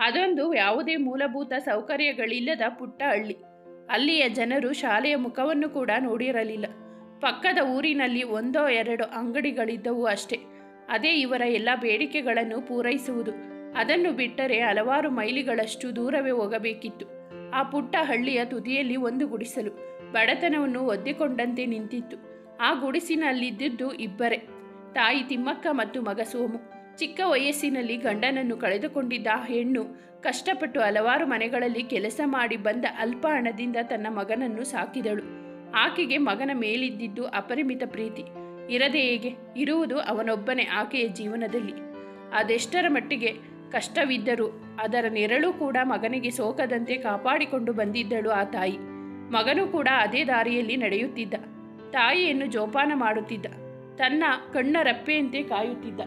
ಅದೊಂದು ಯಾವುದೇ ಮೂಲಭೂತ ಸೌಕರ್ಯಗಳಿಲ್ಲದ ಪುಟ್ಟ ಹಳ್ಳಿ ಅಲ್ಲಿಯ ಜನರು ಶಾಲೆಯ ಮುಖವನ್ನು ಕೂಡ ನೋಡಿರಲಿಲ್ಲ ಪಕ್ಕದ ಊರಿನಲ್ಲಿ ಒಂದೋ ಎರಡೋ ಅಂಗಡಿಗಳಿದ್ದವು ಅಷ್ಟೇ ಅದೇ ಇವರ ಎಲ್ಲ ಬೇಡಿಕೆಗಳನ್ನು ಪೂರೈಸುವುದು ಅದನ್ನು ಬಿಟ್ಟರೆ ಹಲವಾರು ಮೈಲಿಗಳಷ್ಟು ದೂರವೇ ಹೋಗಬೇಕಿತ್ತು ಆ ಪುಟ್ಟ ಹಳ್ಳಿಯ ತುದಿಯಲ್ಲಿ ಒಂದು ಗುಡಿಸಲು ಬಡತನವನ್ನು ಒದ್ದಿಕೊಂಡಂತೆ ನಿಂತಿತ್ತು ಆ ಗುಡಿಸಿನಲ್ಲಿದ್ದುದು ಇಬ್ಬರೇ ತಾಯಿ ತಿಮ್ಮಕ್ಕ ಮತ್ತು ಮಗ ಸೋಮು ಚಿಕ್ಕ ವಯಸ್ಸಿನಲ್ಲಿ ಗಂಡನನ್ನು ಕಳೆದುಕೊಂಡಿದ್ದ ಆ ಹೆಣ್ಣು ಕಷ್ಟಪಟ್ಟು ಹಲವಾರು ಮನೆಗಳಲ್ಲಿ ಕೆಲಸ ಮಾಡಿ ಬಂದ ಅಲ್ಪ ಹಣದಿಂದ ತನ್ನ ಮಗನನ್ನು ಸಾಕಿದಳು ಆಕೆಗೆ ಮಗನ ಮೇಲಿದ್ದಿದ್ದು ಅಪರಿಮಿತ ಪ್ರೀತಿ ಇರದೆ ಹೇಗೆ ಇರುವುದು ಅವನೊಬ್ಬನೇ ಆಕೆಯ ಜೀವನದಲ್ಲಿ ಅದೆಷ್ಟರ ಮಟ್ಟಿಗೆ ಕಷ್ಟವಿದ್ದರೂ ಅದರ ನೆರಳು ಕೂಡ ಮಗನಿಗೆ ಸೋಕದಂತೆ ಕಾಪಾಡಿಕೊಂಡು ಬಂದಿದ್ದಳು ಆ ತಾಯಿ ಮಗನೂ ಕೂಡ ಅದೇ ದಾರಿಯಲ್ಲಿ ನಡೆಯುತ್ತಿದ್ದ ತಾಯಿಯನ್ನು ಜೋಪಾನ ಮಾಡುತ್ತಿದ್ದ ತನ್ನ ಕಣ್ಣ ರಪ್ಪೆಯಂತೆ ಕಾಯುತ್ತಿದ್ದ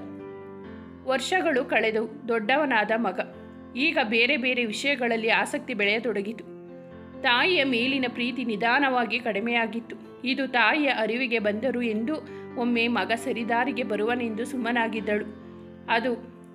ವರ್ಷಗಳು ಕಳೆದವು ದೊಡ್ಡವನಾದ ಮಗ ಈಗ ಬೇರೆ ಬೇರೆ ವಿಷಯಗಳಲ್ಲಿ ಆಸಕ್ತಿ ಬೆಳೆಯತೊಡಗಿತು ತಾಯಿಯ ಮೇಲಿನ ಪ್ರೀತಿ ನಿಧಾನವಾಗಿ ಕಡಿಮೆಯಾಗಿತ್ತು ಇದು ತಾಯಿಯ ಅರಿವಿಗೆ ಬಂದರು ಎಂದು ಒಮ್ಮೆ ಮಗ ಸರಿದಾರಿಗೆ ಬರುವನೆಂದು ಸುಮ್ಮನಾಗಿದ್ದಳು ಅದು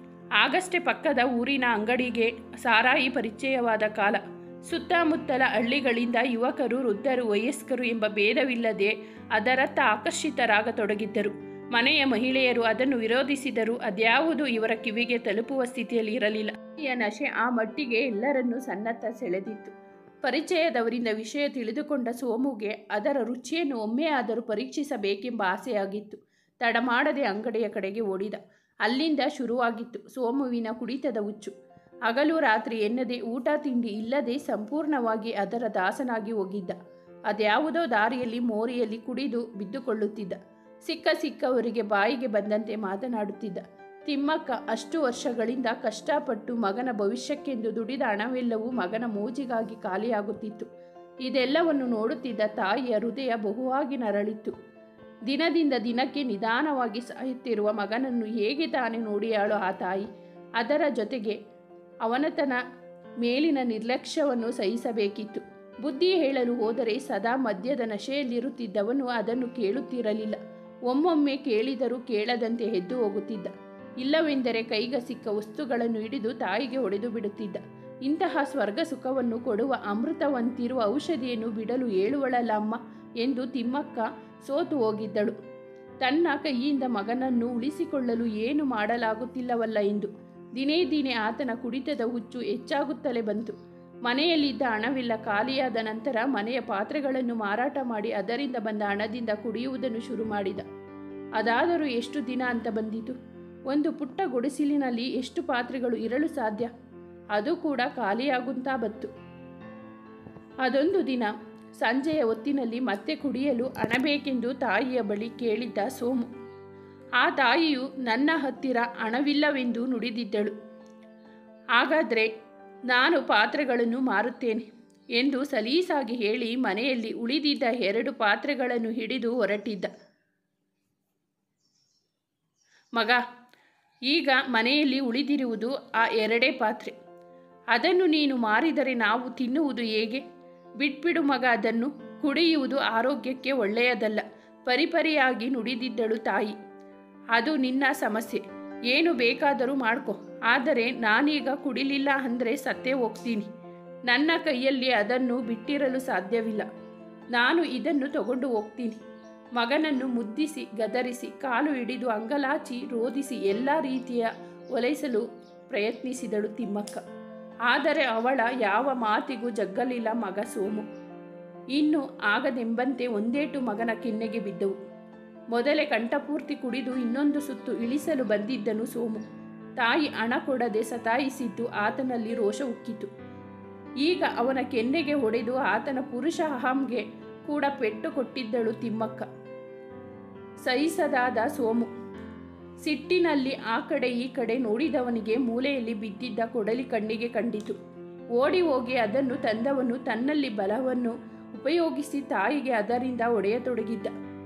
ಆಗಷ್ಟೇ ಪಕ್ಕದ ಊರಿನ ಅಂಗಡಿಗೆ ಸಾರಾಯಿ ಪರಿಚಯವಾದ ಕಾಲ ಸುತ್ತಮುತ್ತಲ ಹಳ್ಳಿಗಳಿಂದ ಯುವಕರು ವೃದ್ಧರು ವಯಸ್ಕರು ಎಂಬ ಭೇದವಿಲ್ಲದೆ ಅದರತ್ತ ಆಕರ್ಷಿತರಾಗತೊಡಗಿದ್ದರು ಮನೆಯ ಮಹಿಳೆಯರು ಅದನ್ನು ವಿರೋಧಿಸಿದರೂ ಅದ್ಯಾವುದು ಇವರ ಕಿವಿಗೆ ತಲುಪುವ ಸ್ಥಿತಿಯಲ್ಲಿ ಇರಲಿಲ್ಲ ಈ ನಶೆ ಆ ಮಟ್ಟಿಗೆ ಎಲ್ಲರನ್ನೂ ಸನ್ನತ್ತ ಸೆಳೆದಿತ್ತು ಪರಿಚಯದವರಿಂದ ವಿಷಯ ತಿಳಿದುಕೊಂಡ ಸೋಮುಗೆ ಅದರ ರುಚಿಯನ್ನು ಒಮ್ಮೆಯಾದರೂ ಪರೀಕ್ಷಿಸಬೇಕೆಂಬ ಆಸೆಯಾಗಿತ್ತು ತಡ ಮಾಡದೆ ಅಂಗಡಿಯ ಕಡೆಗೆ ಓಡಿದ ಅಲ್ಲಿಂದ ಶುರುವಾಗಿತ್ತು ಸೋಮುವಿನ ಕುಡಿತದ ಹುಚ್ಚು ಹಗಲು ರಾತ್ರಿ ಎನ್ನದೆ ಊಟ ತಿಂಡಿ ಇಲ್ಲದೆ ಸಂಪೂರ್ಣವಾಗಿ ಅದರ ದಾಸನಾಗಿ ಹೋಗಿದ್ದ ಅದ್ಯಾವುದೋ ದಾರಿಯಲ್ಲಿ ಮೋರಿಯಲ್ಲಿ ಕುಡಿದು ಬಿದ್ದುಕೊಳ್ಳುತ್ತಿದ್ದ ಸಿಕ್ಕ ಸಿಕ್ಕವರಿಗೆ ಬಾಯಿಗೆ ಬಂದಂತೆ ಮಾತನಾಡುತ್ತಿದ್ದ ತಿಮ್ಮಕ್ಕ ಅಷ್ಟು ವರ್ಷಗಳಿಂದ ಕಷ್ಟಪಟ್ಟು ಮಗನ ಭವಿಷ್ಯಕ್ಕೆಂದು ದುಡಿದ ಹಣವೆಲ್ಲವೂ ಮಗನ ಮೋಜಿಗಾಗಿ ಖಾಲಿಯಾಗುತ್ತಿತ್ತು ಇದೆಲ್ಲವನ್ನು ನೋಡುತ್ತಿದ್ದ ತಾಯಿಯ ಹೃದಯ ಬಹುವಾಗಿ ನರಳಿತ್ತು ದಿನದಿಂದ ದಿನಕ್ಕೆ ನಿಧಾನವಾಗಿ ಸಾಯುತ್ತಿರುವ ಮಗನನ್ನು ಹೇಗೆ ತಾನೇ ನೋಡಿಯಾಳು ಆ ತಾಯಿ ಅದರ ಜೊತೆಗೆ ಅವನತನ ಮೇಲಿನ ನಿರ್ಲಕ್ಷ್ಯವನ್ನು ಸಹಿಸಬೇಕಿತ್ತು ಬುದ್ಧಿ ಹೇಳಲು ಹೋದರೆ ಸದಾ ಮದ್ಯದ ನಶೆಯಲ್ಲಿರುತ್ತಿದ್ದವನು ಅದನ್ನು ಕೇಳುತ್ತಿರಲಿಲ್ಲ ಒಮ್ಮೊಮ್ಮೆ ಕೇಳಿದರೂ ಕೇಳದಂತೆ ಎದ್ದು ಹೋಗುತ್ತಿದ್ದ ಇಲ್ಲವೆಂದರೆ ಕೈಗ ಸಿಕ್ಕ ವಸ್ತುಗಳನ್ನು ಹಿಡಿದು ತಾಯಿಗೆ ಹೊಡೆದು ಬಿಡುತ್ತಿದ್ದ ಇಂತಹ ಸ್ವರ್ಗ ಸುಖವನ್ನು ಕೊಡುವ ಅಮೃತವಂತಿರುವ ಔಷಧಿಯನ್ನು ಬಿಡಲು ಹೇಳುವಳಲ್ಲ ಅಮ್ಮ ಎಂದು ತಿಮ್ಮಕ್ಕ ಸೋತು ಹೋಗಿದ್ದಳು ತನ್ನ ಕೈಯಿಂದ ಮಗನನ್ನು ಉಳಿಸಿಕೊಳ್ಳಲು ಏನು ಮಾಡಲಾಗುತ್ತಿಲ್ಲವಲ್ಲ ಎಂದು ದಿನೇ ದಿನೇ ಆತನ ಕುಡಿತದ ಹುಚ್ಚು ಹೆಚ್ಚಾಗುತ್ತಲೇ ಬಂತು ಮನೆಯಲ್ಲಿದ್ದ ಹಣವಿಲ್ಲ ಖಾಲಿಯಾದ ನಂತರ ಮನೆಯ ಪಾತ್ರೆಗಳನ್ನು ಮಾರಾಟ ಮಾಡಿ ಅದರಿಂದ ಬಂದ ಹಣದಿಂದ ಕುಡಿಯುವುದನ್ನು ಶುರು ಮಾಡಿದ ಅದಾದರೂ ಎಷ್ಟು ದಿನ ಅಂತ ಬಂದಿತು ಒಂದು ಪುಟ್ಟ ಗುಡಿಸಿಲಿನಲ್ಲಿ ಎಷ್ಟು ಪಾತ್ರೆಗಳು ಇರಲು ಸಾಧ್ಯ ಅದು ಕೂಡ ಖಾಲಿಯಾಗುತ್ತಾ ಬಂತು ಅದೊಂದು ದಿನ ಸಂಜೆಯ ಹೊತ್ತಿನಲ್ಲಿ ಮತ್ತೆ ಕುಡಿಯಲು ಹಣ ಬೇಕೆಂದು ತಾಯಿಯ ಬಳಿ ಕೇಳಿದ್ದ ಸೋಮು ಆ ತಾಯಿಯು ನನ್ನ ಹತ್ತಿರ ಹಣವಿಲ್ಲವೆಂದು ನುಡಿದಿದ್ದಳು ಹಾಗಾದರೆ ನಾನು ಪಾತ್ರೆಗಳನ್ನು ಮಾರುತ್ತೇನೆ ಎಂದು ಸಲೀಸಾಗಿ ಹೇಳಿ ಮನೆಯಲ್ಲಿ ಉಳಿದಿದ್ದ ಎರಡು ಪಾತ್ರೆಗಳನ್ನು ಹಿಡಿದು ಹೊರಟಿದ್ದ ಮಗ ಈಗ ಮನೆಯಲ್ಲಿ ಉಳಿದಿರುವುದು ಆ ಎರಡೇ ಪಾತ್ರೆ ಅದನ್ನು ನೀನು ಮಾರಿದರೆ ನಾವು ತಿನ್ನುವುದು ಹೇಗೆ ಬಿಟ್ಬಿಡು ಮಗ ಅದನ್ನು ಕುಡಿಯುವುದು ಆರೋಗ್ಯಕ್ಕೆ ಒಳ್ಳೆಯದಲ್ಲ ಪರಿಪರಿಯಾಗಿ ನುಡಿದಿದ್ದಳು ತಾಯಿ ಅದು ನಿನ್ನ ಸಮಸ್ಯೆ ಏನು ಬೇಕಾದರೂ ಮಾಡ್ಕೊ ಆದರೆ ನಾನೀಗ ಕುಡಿಲಿಲ್ಲ ಅಂದರೆ ಸತ್ತೇ ಹೋಗ್ತೀನಿ ನನ್ನ ಕೈಯಲ್ಲಿ ಅದನ್ನು ಬಿಟ್ಟಿರಲು ಸಾಧ್ಯವಿಲ್ಲ ನಾನು ಇದನ್ನು ತಗೊಂಡು ಹೋಗ್ತೀನಿ ಮಗನನ್ನು ಮುದ್ದಿಸಿ ಗದರಿಸಿ ಕಾಲು ಹಿಡಿದು ಅಂಗಲಾಚಿ ರೋಧಿಸಿ ಎಲ್ಲ ರೀತಿಯ ಒಲೈಸಲು ಪ್ರಯತ್ನಿಸಿದಳು ತಿಮ್ಮಕ್ಕ ಆದರೆ ಅವಳ ಯಾವ ಮಾತಿಗೂ ಜಗ್ಗಲಿಲ್ಲ ಮಗ ಸೋಮು ಇನ್ನು ಆಗದೆಂಬಂತೆ ಒಂದೇಟು ಮಗನ ಕೆನ್ನೆಗೆ ಬಿದ್ದವು ಮೊದಲೇ ಕಂಠಪೂರ್ತಿ ಕುಡಿದು ಇನ್ನೊಂದು ಸುತ್ತು ಇಳಿಸಲು ಬಂದಿದ್ದನು ಸೋಮು ತಾಯಿ ಹಣ ಕೊಡದೆ ಸತಾಯಿಸಿದ್ದು ಆತನಲ್ಲಿ ರೋಷ ಉಕ್ಕಿತು ಈಗ ಅವನ ಕೆನ್ನೆಗೆ ಹೊಡೆದು ಆತನ ಪುರುಷ ಅಹಂಗೆ ಕೂಡ ಪೆಟ್ಟು ಕೊಟ್ಟಿದ್ದಳು ತಿಮ್ಮಕ್ಕ ಸಹಿಸದಾದ ಸೋಮು ಸಿಟ್ಟಿನಲ್ಲಿ ಆ ಕಡೆ ಈ ಕಡೆ ನೋಡಿದವನಿಗೆ ಮೂಲೆಯಲ್ಲಿ ಬಿದ್ದಿದ್ದ ಕೊಡಲಿ ಕಣ್ಣಿಗೆ ಕಂಡಿತು ಓಡಿ ಹೋಗಿ ಅದನ್ನು ತಂದವನು ತನ್ನಲ್ಲಿ ಬಲವನ್ನು ಉಪಯೋಗಿಸಿ ತಾಯಿಗೆ ಅದರಿಂದ ಹೊಡೆಯತೊಡಗಿದ್ದ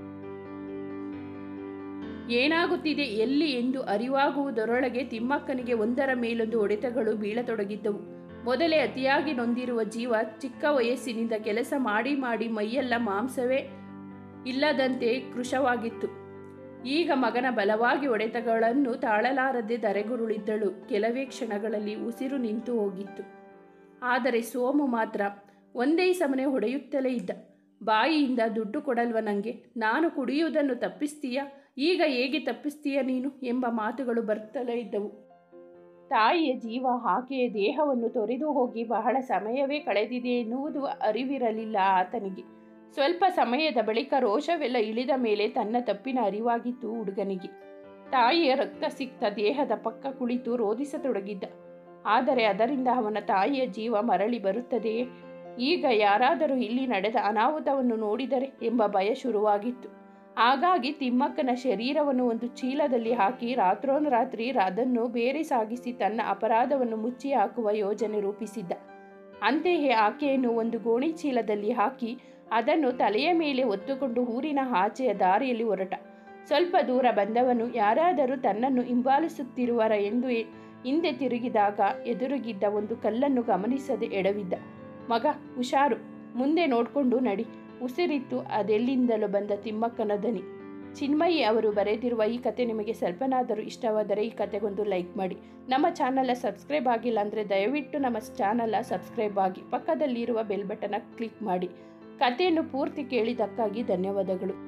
ಏನಾಗುತ್ತಿದೆ ಎಲ್ಲಿ ಎಂದು ಅರಿವಾಗುವುದರೊಳಗೆ ತಿಮ್ಮಕ್ಕನಿಗೆ ಒಂದರ ಮೇಲೊಂದು ಹೊಡೆತಗಳು ಬೀಳತೊಡಗಿದ್ದವು ಮೊದಲೇ ಅತಿಯಾಗಿ ನೊಂದಿರುವ ಜೀವ ಚಿಕ್ಕ ವಯಸ್ಸಿನಿಂದ ಕೆಲಸ ಮಾಡಿ ಮಾಡಿ ಮೈಯೆಲ್ಲ ಮಾಂಸವೇ ಇಲ್ಲದಂತೆ ಕೃಶವಾಗಿತ್ತು ಈಗ ಮಗನ ಬಲವಾಗಿ ಹೊಡೆತಗಳನ್ನು ತಾಳಲಾರದೆ ಧರೆಗುರುಳಿದ್ದಳು ಕೆಲವೇ ಕ್ಷಣಗಳಲ್ಲಿ ಉಸಿರು ನಿಂತು ಹೋಗಿತ್ತು ಆದರೆ ಸೋಮು ಮಾತ್ರ ಒಂದೇ ಸಮನೆ ಹೊಡೆಯುತ್ತಲೇ ಇದ್ದ ಬಾಯಿಯಿಂದ ದುಡ್ಡು ಕೊಡಲ್ವ ನನಗೆ ನಾನು ಕುಡಿಯುವುದನ್ನು ತಪ್ಪಿಸ್ತೀಯ ಈಗ ಹೇಗೆ ತಪ್ಪಿಸ್ತೀಯ ನೀನು ಎಂಬ ಮಾತುಗಳು ಬರ್ತಲೇ ಇದ್ದವು ತಾಯಿಯ ಜೀವ ಆಕೆಯ ದೇಹವನ್ನು ತೊರೆದು ಹೋಗಿ ಬಹಳ ಸಮಯವೇ ಕಳೆದಿದೆ ಎನ್ನುವುದು ಅರಿವಿರಲಿಲ್ಲ ಆತನಿಗೆ ಸ್ವಲ್ಪ ಸಮಯದ ಬಳಿಕ ರೋಷವೆಲ್ಲ ಇಳಿದ ಮೇಲೆ ತನ್ನ ತಪ್ಪಿನ ಅರಿವಾಗಿತ್ತು ಹುಡುಗನಿಗೆ ತಾಯಿಯ ರಕ್ತಸಿಕ್ತ ದೇಹದ ಪಕ್ಕ ಕುಳಿತು ರೋಧಿಸತೊಡಗಿದ್ದ ಆದರೆ ಅದರಿಂದ ಅವನ ತಾಯಿಯ ಜೀವ ಮರಳಿ ಬರುತ್ತದೆಯೇ ಈಗ ಯಾರಾದರೂ ಇಲ್ಲಿ ನಡೆದ ಅನಾಹುತವನ್ನು ನೋಡಿದರೆ ಎಂಬ ಭಯ ಶುರುವಾಗಿತ್ತು ಹಾಗಾಗಿ ತಿಮ್ಮಕ್ಕನ ಶರೀರವನ್ನು ಒಂದು ಚೀಲದಲ್ಲಿ ಹಾಕಿ ರಾತ್ರೋನರಾತ್ರಿ ಅದನ್ನು ಬೇರೆ ಸಾಗಿಸಿ ತನ್ನ ಅಪರಾಧವನ್ನು ಮುಚ್ಚಿ ಹಾಕುವ ಯೋಜನೆ ರೂಪಿಸಿದ್ದ ಅಂತೆಯೇ ಆಕೆಯನ್ನು ಒಂದು ಗೋಣಿ ಚೀಲದಲ್ಲಿ ಹಾಕಿ ಅದನ್ನು ತಲೆಯ ಮೇಲೆ ಹೊತ್ತುಕೊಂಡು ಊರಿನ ಆಚೆಯ ದಾರಿಯಲ್ಲಿ ಹೊರಟ ಸ್ವಲ್ಪ ದೂರ ಬಂದವನು ಯಾರಾದರೂ ತನ್ನನ್ನು ಹಿಂಬಾಲಿಸುತ್ತಿರುವರ ಎಂದು ಹಿಂದೆ ತಿರುಗಿದಾಗ ಎದುರುಗಿದ್ದ ಒಂದು ಕಲ್ಲನ್ನು ಗಮನಿಸದೆ ಎಡವಿದ್ದ ಮಗ ಹುಷಾರು ಮುಂದೆ ನೋಡಿಕೊಂಡು ನಡಿ ಉಸಿರಿತ್ತು ಅದೆಲ್ಲಿಂದಲೂ ಬಂದ ತಿಮ್ಮಕ್ಕನ ದನಿ ಚಿನ್ಮಯಿ ಅವರು ಬರೆದಿರುವ ಈ ಕತೆ ನಿಮಗೆ ಸ್ವಲ್ಪನಾದರೂ ಇಷ್ಟವಾದರೆ ಈ ಕತೆಗೊಂದು ಲೈಕ್ ಮಾಡಿ ನಮ್ಮ ಚಾನಲ ಸಬ್ಸ್ಕ್ರೈಬ್ ಆಗಿಲ್ಲ ಅಂದರೆ ದಯವಿಟ್ಟು ನಮ್ಮ ಚಾನಲ ಸಬ್ಸ್ಕ್ರೈಬ್ ಆಗಿ ಪಕ್ಕದಲ್ಲಿರುವ ಬೆಲ್ ಬಟನ್ನ ಕ್ಲಿಕ್ ಮಾಡಿ ಕಥೆಯನ್ನು ಪೂರ್ತಿ ಕೇಳಿದ್ದಕ್ಕಾಗಿ ಧನ್ಯವಾದಗಳು